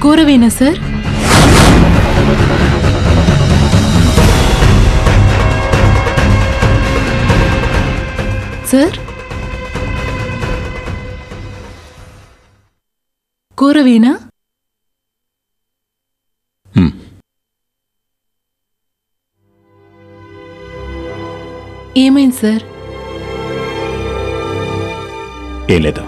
కూరవేనా sir sir కూరవేనా హ్మ్. ఏమైంది sir ఏం లేదు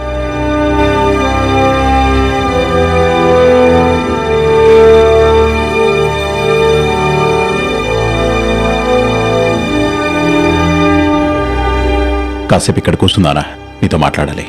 కాసేపు ఇక్కడ కూర్చున్నానా నీతో మాట్లాడాలి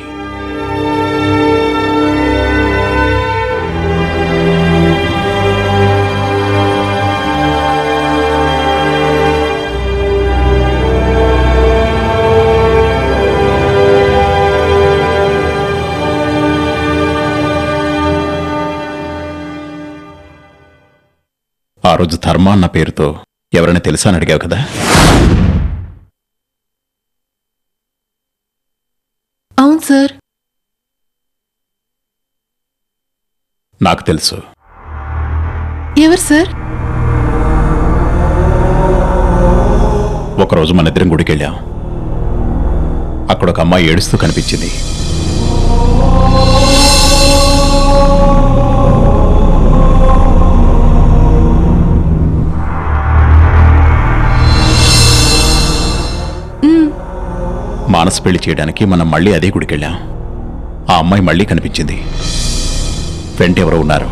ఆ రోజు ధర్మ అన్న పేరుతో ఎవరైనా తెలుసా అని అడిగావు కదా అవును సార్ నాకు తెలుసు ఎవరు సార్ ఒకరోజు మన ఇద్దరం గుడికి వెళ్ళాం అక్కడ ఒక అమ్మాయి ఏడుస్తూ కనిపించింది మ్, మానస పెళ్లి చేయడానికి మనం మళ్ళీ అదే గుడికి వెళ్ళాం ఆ అమ్మాయి మళ్ళీ కనిపించింది వెంట ఎవరో ఉన్నారు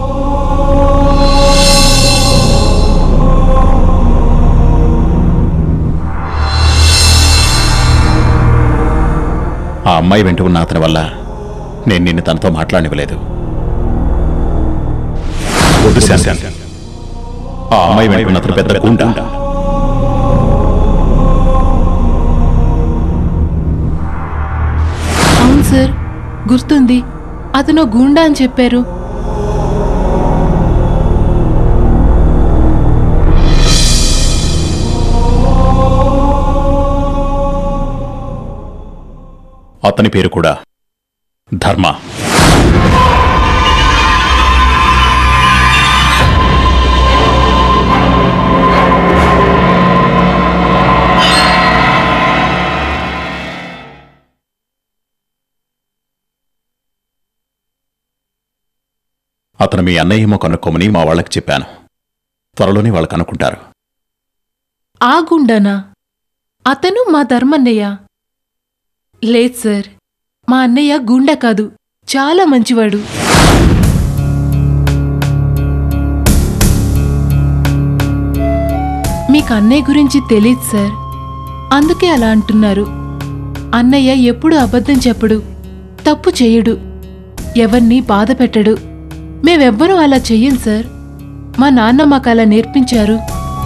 ఆ అమ్మాయి వెంట ఉన్న అతని వల్ల నేను నిన్ను తనతో మాట్లాడనివ్వలేదు వద్దు శాంతి. ఆ అమ్మాయి వెంట ఉన్న అతను పెద్ద గుండా అవును సార్ గుర్తుంది అతను గూండా అని చెప్పారు అతని పేరు కూడా ధర్మ అతను మీ అన్నయ్య ఏమో కనుక్కోమని మా వాళ్ళకి చెప్పాను త్వరలోనే వాళ్ళు కనుక్కుంటారు ఆ గుండానా అతను మా ధర్మన్నయ్య లేదు సార్ మా అన్నయ్య గుండా కాదు చాలా మంచివాడు మీకు అన్నయ్య గురించి తెలియదు సార్ అందుకే అలా అంటున్నారు అన్నయ్య ఎప్పుడు అబద్ధం చెప్పడు తప్పు చెయ్యడు ఎవరిని బాధ పెట్టడు మేమెవ్వరూ అలా చెయ్యం సార్ మా నాన్న మాకు అలా నేర్పించారు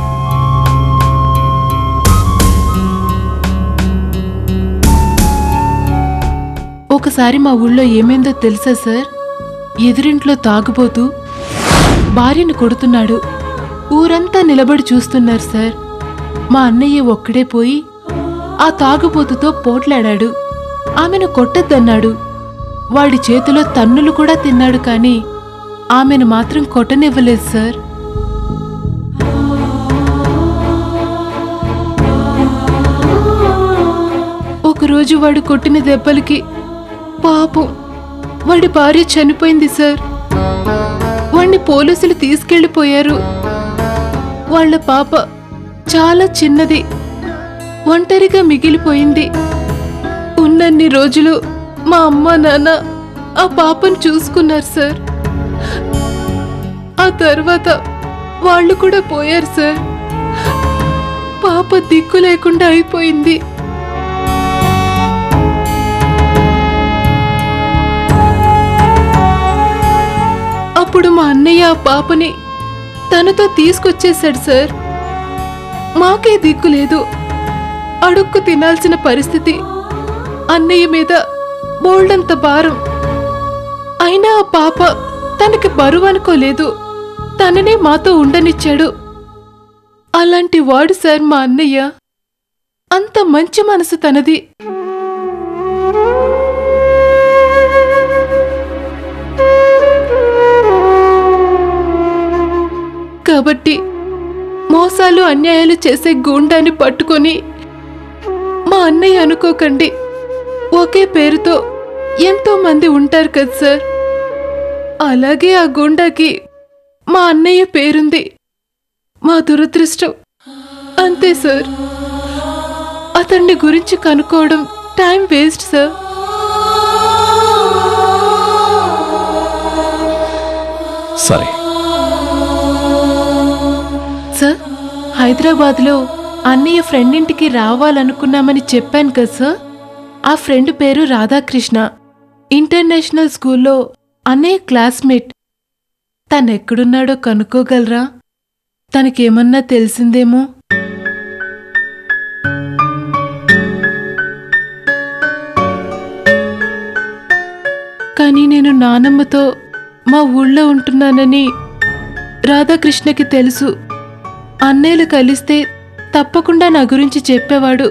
ఒకసారి మా ఊళ్ళో ఏమైందో తెలుసా సార్ ఎదురింట్లో తాగుబోతూ భార్యను కొడుతున్నాడు ఊరంతా నిలబడి చూస్తున్నారు సార్ మా అన్నయ్య ఒక్కడే పోయి ఆ తాగుబోతుతో పోట్లాడాడు ఆమెను కొట్టద్దన్నాడు వాడి చేతిలో తన్నులు కూడా తిన్నాడు కానీ ఆమెను మాత్రం కొట్టనివ్వలేదు సార్ ఒకరోజు వాడు కొట్టిన దెబ్బలకి పాపం వాడి భార్య చనిపోయింది సార్ వాణ్ణి పోలీసులు తీసుకెళ్లిపోయారు వాళ్ళ పాప చాలా చిన్నది ఒంటరిగా మిగిలిపోయింది ఉన్నన్ని రోజులు మా అమ్మ నాన్న ఆ పాపను చూసుకున్నారు సార్ ఆ తర్వాత వాళ్ళు కూడా పోయారు సార్ పాప దిక్కు లేకుండా అయిపోయింది అప్పుడు మా అన్నయ్య ఆ పాపని తనతో తీసుకొచ్చేశాడు సార్ మాకే దిక్కు లేదు అడుక్కు తినాల్సిన పరిస్థితి అన్నయ్య మీద బోల్డంత భారం అయినా ఆ పాప తనకి బరువు అనుకోలేదు తననే మాతో ఉండనిచ్చాడు అలాంటి వాడు సార్ మా అన్నయ్య అంత మంచి మనసు తనది కాబట్టి మోసాలు అన్యాయాలు చేసే గూండాన్ని పట్టుకొని మా అన్నయ్య అనుకోకండి ఒకే పేరుతో ఎంతో మంది ఉంటారు కదా సార్ అలాగే ఆ గూండాకి మా అన్నయ్య పేరుంది మా దురదృష్టం అంతే సార్ అతన్ని గురించి కనుక్కోవడం టైం వేస్ట్ సార్ సరే సార్ హైదరాబాద్లో అన్నయ్య ఫ్రెండ్ ఇంటికి రావాలనుకున్నామని చెప్పాను కదా సార్ ఆ ఫ్రెండ్ పేరు రాధాకృష్ణ ఇంటర్నేషనల్ స్కూల్లో అన్నయ్య క్లాస్మేట్ తనెక్కడున్నాడో కనుక్కోగలరా తనకేమన్నా తెలిసిందేమో కానీ నేను నానమ్మతో మా ఊళ్ళో ఉంటున్నానని రాధాకృష్ణకి తెలుసు అన్నయ్యలు కలిస్తే తప్పకుండా నా గురించి చెప్పేవాడు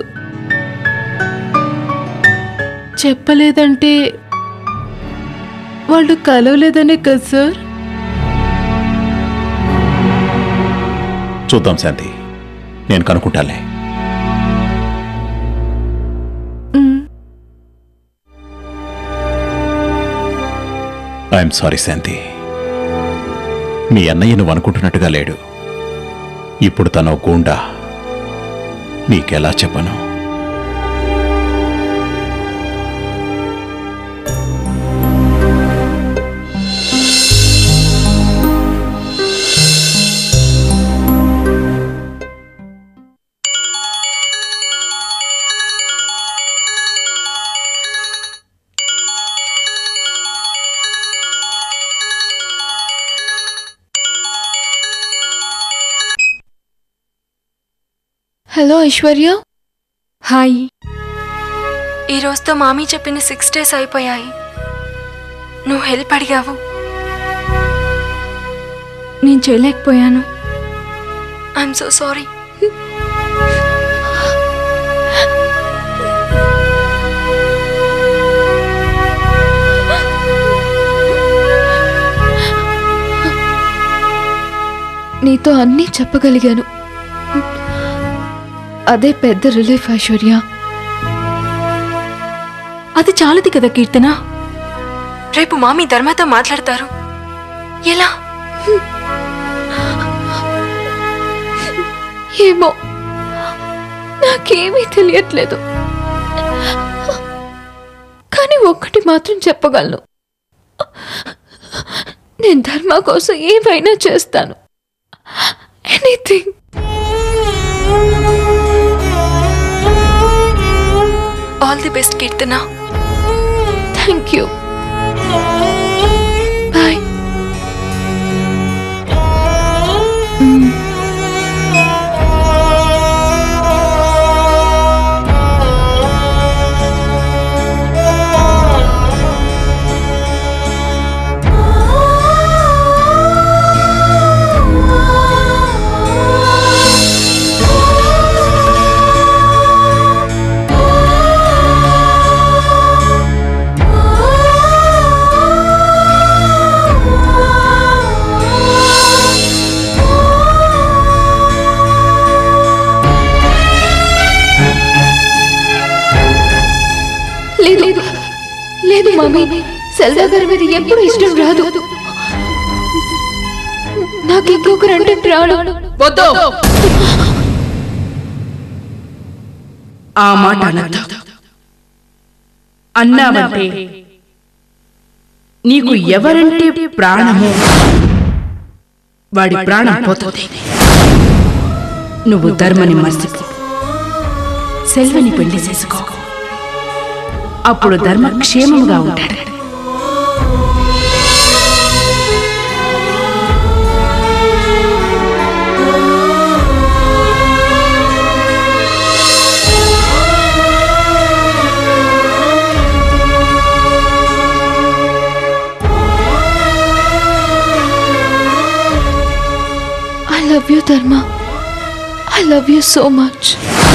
చెప్పలేదంటే వాళ్ళు కలవలేదనే కదా సార్ చూద్దాం శాంతి నేను కనుక్కుంటాలే మ్, ఐఎమ్ సారీ శాంతి మీ అన్నయ్య నువ్వు అనుకుంటున్నట్టుగా లేడు ఇప్పుడు తను గూండా నీకెలా చెప్పను హలో ఐశ్వర్య హాయ్ ఈ రోజుతో మామీ చెప్పిన సిక్స్ డేస్ అయిపోయాయి నువ్వు హెల్ప్ అడిగావు నేను చేయలేకపోయాను ఐఎమ్ సో సారీ నీతో అన్నీ చెప్పగలిగాను అదే పెద్ద రిలీఫ్ ఐశ్వర్య అది చాలది కదా కీర్తన రేపు మామీ ధర్మతో మాట్లాడతారు ఎలా ఏమో నాకేమీ తెలియట్లేదు కానీ ఒక్కటి మాత్రం చెప్పగలను నేను ధర్మ కోసం ఏమైనా చేస్తాను anything all the best Keerthana thank you bye లేదు లేదు మమ్మీ సెల్వా గారి మీద ఎప్పుడు ఇష్టం రాదు నాకు ఇంకొకరంటే ప్రాణం ఆ మాట అనద్దు అన్నావంటే నీకు ఎవరంటే ప్రాణమో వాడి ప్రాణం పోతుంది నువ్వు ధర్మని మర్చిపో సెల్వని పెళ్లి చేసుకో అప్పుడు ధర్మ క్షేమముగా ఉంటాడు I love you Dharma I love you so much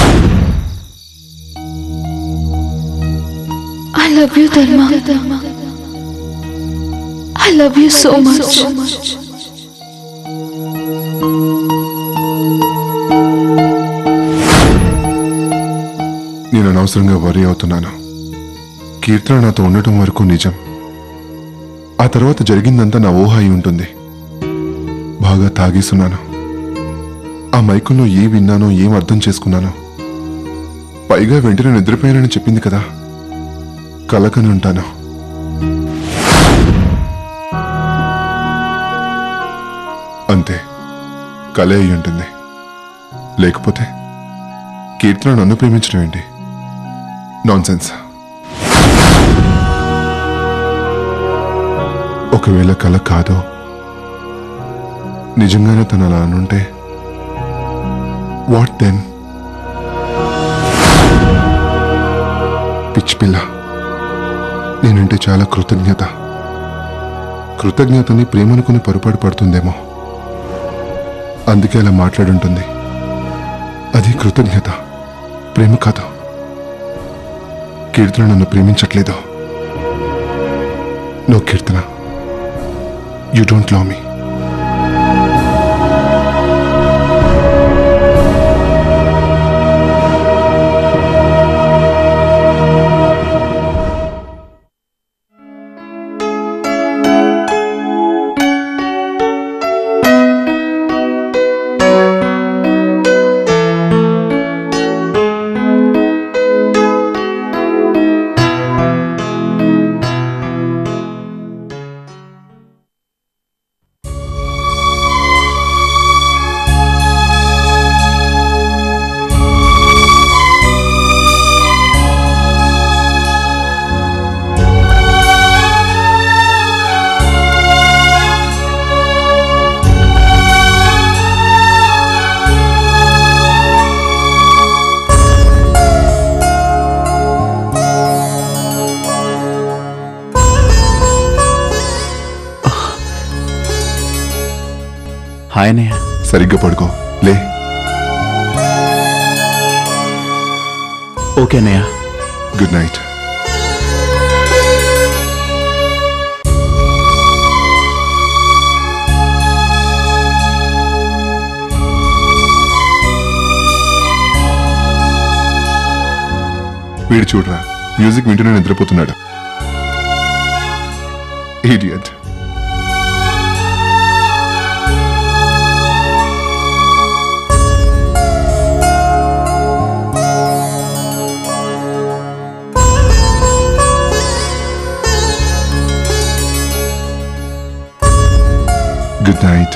I love you Dharma I love you so much అనవసరంగా వరి అవుతున్నాను కీర్తన నాతో ఉండటం వరకు నిజం ఆ తర్వాత జరిగిందంతా నా ఊహ అయి ఉంటుంది బాగా తాగేస్తున్నాను ఆ మైకుల్లో ఏ విన్నానో ఏం అర్థం చేసుకున్నానో పైగా వెంటనే నిద్రపోయానని చెప్పింది కదా కలకని ఉంటాను అంతే కలే అయి ఉంటుంది లేకపోతే కీర్తన నన్ను ప్రేమించడం ఏంటి నాన్ సెన్స్ ఒకవేళ కల కాదో నిజంగానే తను అలా అనుంటే వాట్ దెన్ పిచ్చి పిల్ల నేనంటే చాలా కృతజ్ఞత కృతజ్ఞతని ప్రేమనుకుని పొరపాటు పడుతుందేమో అందుకే అలా మాట్లాడుంటుంది అది కృతజ్ఞత ప్రేమ కాదు కీర్తన నన్ను ప్రేమించట్లేదు no Keerthana you don't love me hi అన్నయ్య సరిగ్గా పడుకో లే ఓకే అన్నయ్య గుడ్ నైట్ వీడు చూడరా మ్యూజిక్ వింటూనే నిద్రపోతున్నాడు idiot good night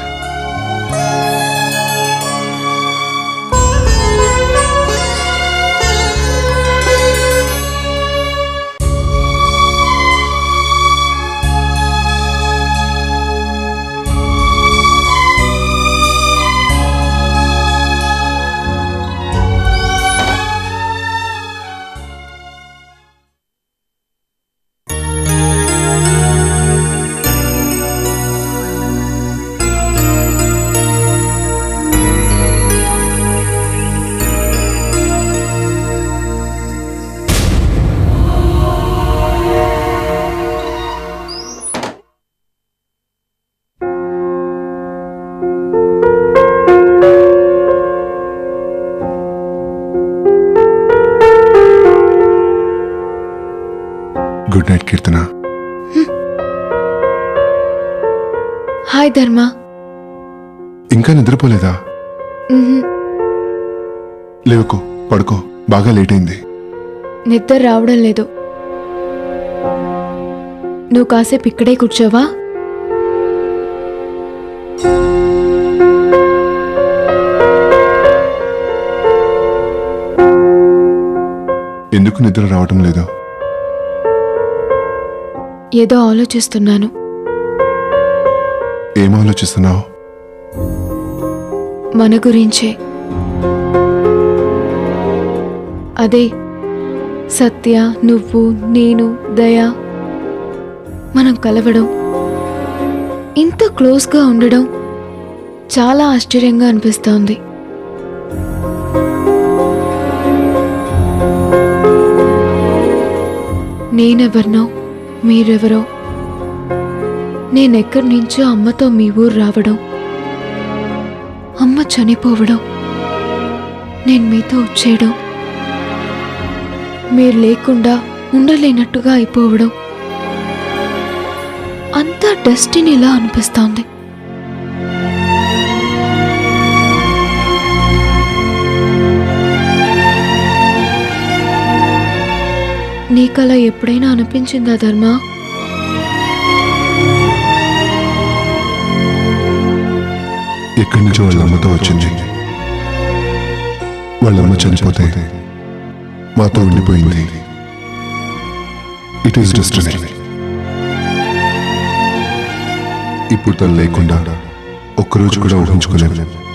good night Keerthana hi Dharma ఇంకా నిద్రపోలేదా మ్హూ. లేవుకో పడుకో బాగా లేట్ అయింది నిద్ర రావడం లేదు నువ్వు కాసేపు ఇక్కడే కూర్చోవా ఎందుకు నిద్ర రావటం లేదు ఏదో ఆలోచిస్తున్నాను ఏం ఆలోచిస్తున్నావు మన గురించే అదే సత్య నువ్వు నేను దయ మనం కలవడం ఇంత క్లోజ్గా ఉండడం చాలా ఆశ్చర్యంగా అనిపిస్తోంది నేనెవరినో మీరెవరో నేనెక్కడి నుంచో అమ్మతో మీ ఊరు రావడం అమ్మ చనిపోవడం నేను మీతో వచ్చేయడం మీరు లేకుండా ఉండలేనట్టుగా అయిపోవడం అంతా డెస్టినీలా అనిపిస్తోంది నీకలా ఎప్పుడైనా అనిపించిందా ధర్మ ఎక్కడి నుంచో వాళ్ళ అమ్మతో వచ్చింది వాళ్ళమ్మ చనిపోతే మాతో ఉండిపోయింది ఇట్ ఈస్ డెస్టినీ ఇప్పుడు తను లేకుండా ఒక్కరోజు కూడా ఊహించుకోలేదు